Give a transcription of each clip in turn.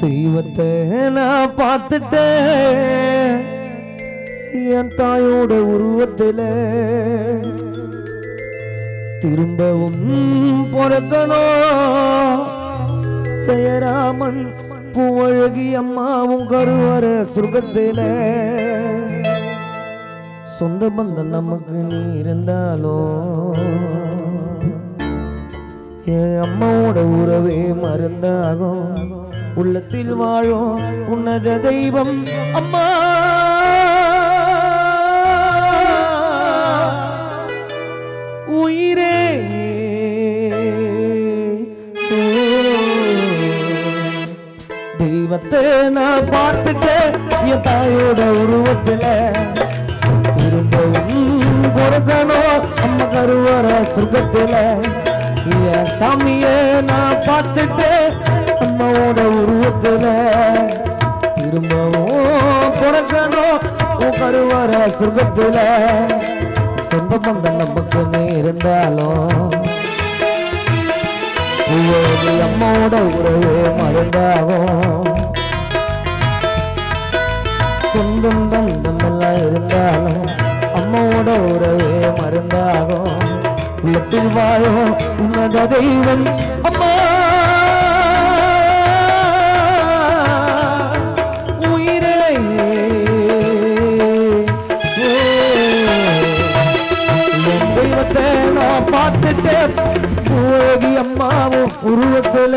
தெய்வத்தை நான் பார்த்துட்டேன் என் தாயோட உருவத்துல திரும்பவும் பிறக்கணும் ஜெயராமன் பூவழகி அம்மாவும் கருவற சுருகத்தில சொந்த பந்தம் நமக்கு நீ இருந்தாலும் என் அம்மாவோட உறவே மருந்தாகும் உள்ளத்தில் வாழும் உன்னத தெய்வம் அம்மா உயிரே தெய்வத்தை நான் பார்த்துட்டேன் என் தாயோட உருவத்துல திரும்பவும் கொடுக்கணும் அம்மா கருவற சுகத்துல என் சாமிய நான் பார்த்துட்டேன் அம்மாவோட உருவத்துல திரும்பவும் பிறக்கணும் உன் கருவற சுகத்துல சொந்த பந்தம் நமக்கு நீ இருந்தாலும் உயர்வு அம்மாவோட உறவே மறந்தாகும் சொந்தம் பந்தம் எல்லாம் இருந்தாலும் அம்மாவோட உறவே மறந்தாகும் உள்ளத்தில் வாழும் உன்னத தெய்வம் அம்மா உயிரே என் தெய்வத்தை நான் பார்த்துட்டேன் போகி அம்மாவும் உருவத்துல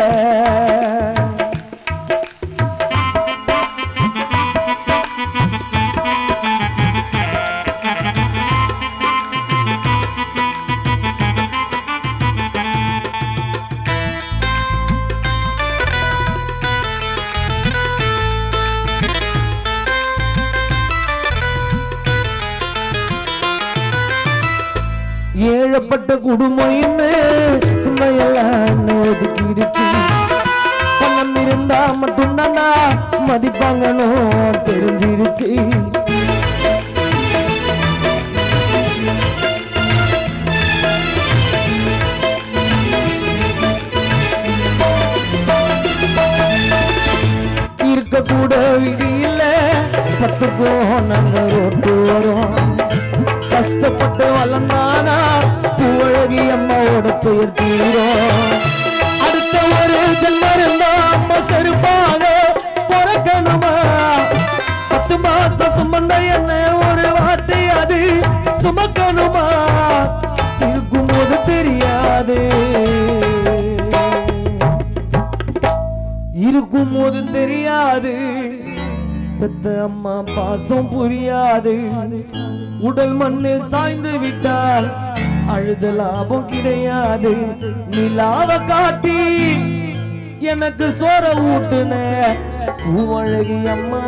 ஏழப்பட்ட குடும்பம் என்ன சுமையெல்லாம் ஒதுக்கிடுச்சு பணம் இருந்தா மட்டும்தானா மதிப்பாங்கன்னு தெரிஞ்சிடுச்சு இருக்க கூட விதி இல்ல பத்துக்கும் நாங்க ரோட்டு வரோம் கஷ்டப்பட்டு வளர்ந்தானா பூவழகி அம்மாவோட பெயர் தீரும் அடுத்த ஒரு ஜென்மம் இருந்தா அம்மா செருப்பாக பிறக்கணுமா பத்து மாசம் சுமந்த என்ன ஒரு வாட்டி அது சுமக்கணுமா இருக்கும்போது தெரியாது இருக்கும்போது தெரியாது பெத்த அம்மா பாசம் புரியாது உடல் மண்ணில் சாய்ந்து விட்டால் அழுத லாபம் கிடையாது நிலாவ காட்டி எனக்கு சோற ஊட்டுன பூவழகி அம்மா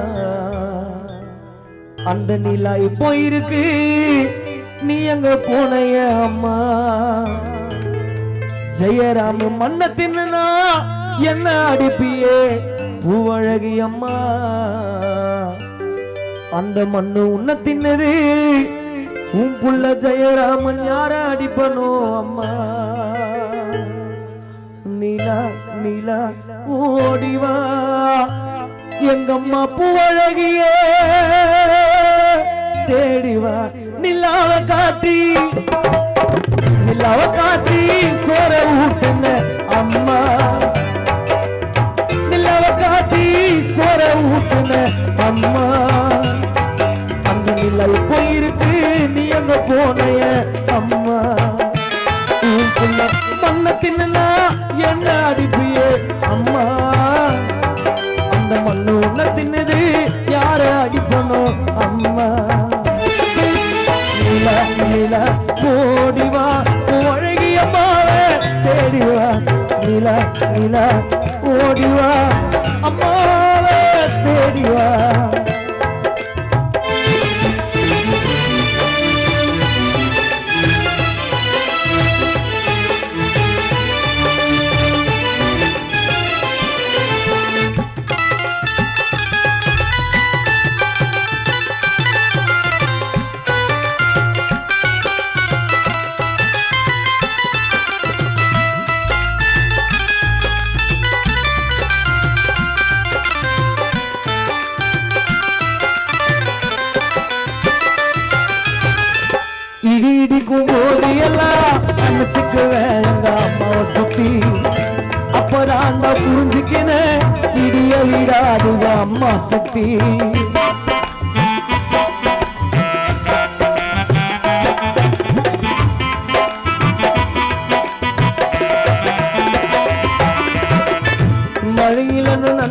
அந்த நிலா இப்போ இருக்கு நீ எங்க போனைய அம்மா ஜெயராம மண்ண தின்னா என்ன அடிப்பியே பூவழகி அம்மா அந்த மண்ணு உன்ன தின்னது உன் புள்ள ஜெயராமன் யார அடிப்பனோ அம்மா நீலா நீலா ஓடிவா எங்கம்மா பூவழகியே தேடிவா நிலாவ காட்டி நிலாவ காட்டி சோற ஊட்டுங்க அம்மா நிலாவ காட்டி சோற ஊட்டுங்க அம்மா அந்த நிலா இப்போ இருக்கு நீ அங்க போனைய அம்மா உன் புள்ள மண்ண தின்னா என்ன அடிப்பியே அம்மா அந்த மண்ணு உன்ன தின்னது யார அடிப்பனோ அம்மா நிலா நிலா ஓடிவா அழகிய அம்மாவை தேடிவா நிலா நிலா ஓடிவா அம்மாவை தேடிவா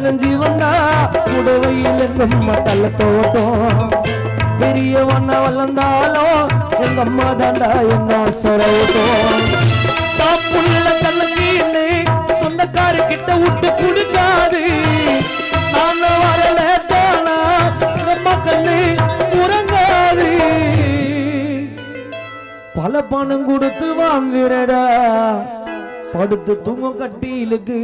நனைஞ்சி வந்தா புடவையில் எங்கம்மா தள்ள தோட்டம் பெரியவண்ண வளர்ந்தாலும் எங்க அம்மா தாண்டா என்ன சொரவிட்டோம் தாப்புள்ள கண்ணு சொந்தக்காரு கிட்ட விட்டு கொடுக்காது நான் வரல தானா அம்மா கண்ணு உறங்காது பல பணம் கொடுத்து வாங்குறடா படுத்து தூங்கும் கட்டிலுக்கு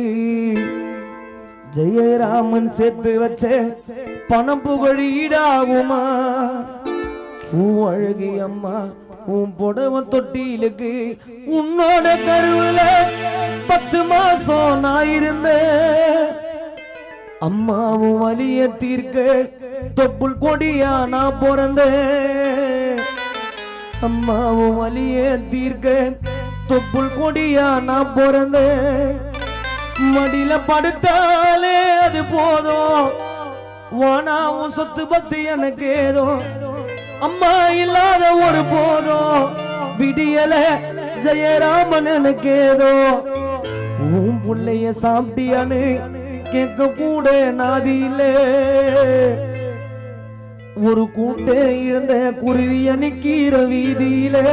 ஜெயராமன் சேர்த்து வச்ச பணம் புகழீடாகுமா பூ அழகி அம்மா உன் புடவ தொட்டிலுக்கு உன்னோட கருவுல பத்து மாசம் நான் இருந்தேன் அம்மாவும் வலிய தீர்க்க தொப்புள் கொடியா நான் பிறந்தேன் அம்மாவும் வலிய தீர்க்க தொப்புள் கொடியா நான் பிறந்தேன் மடியில படுத்தாலே அது போதும் வானாவும் சொத்து பத்து எனக்கு ஏதோ அம்மா இல்லாத ஒரு போதும் விடியல ஜெயராமன் எனக்கு ஏதோ உன் புள்ளைய சாப்பிட்டியான்னு கேட்க கூட நாதியிலே ஒரு கூட்டே இழந்த குருவிய நிக்கிற வீதியிலே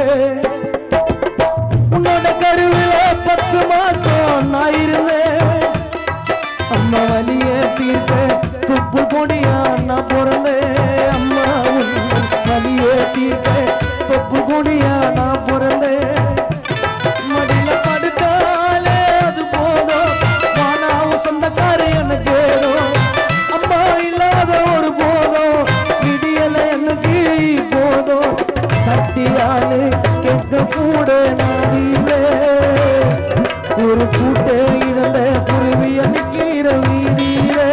உன்னோட கருவில பத்து மாசம் நான் இருந்தேன் அம்மா வலிய தீர்க்க துப்பு கொடியா நான் பிறந்தேன் அம்மா உன் வலிய தீர்க்க தொப்பு கொடியா நான் பிறந்தேன் மடியில படுத்தாலே அது போதும் வானாவும் சொந்தக்கார எனக்கு ஏதோ அம்மா இல்லாத ஒரு போதும் விடியல எனக்கு போதும் சட்டியாலே கேட்க கூட நாடியிலே ஒரு கூட்டே இழந்த குருவி அணிக்கிற வீதியிலே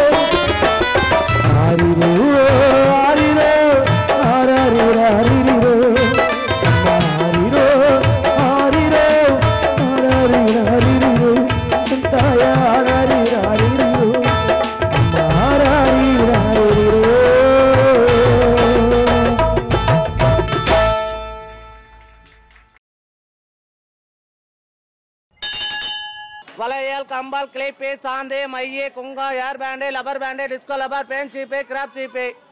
ஆரிரோ ஆரிரோ ஆராரோ ஆரிரோ ஆரிரோ ஆரிரோ ஆராரிரோ ஆரிரோ தாயா ஆராரிரோ ஆரிரோ ஆராரிரோ ஆரிரோ வளையல் கம்பால் கிளிப்பு சாந்து மைய குங்கா air band rubber band disco rubber பேன் சீப்பு கிராப் சீப்பு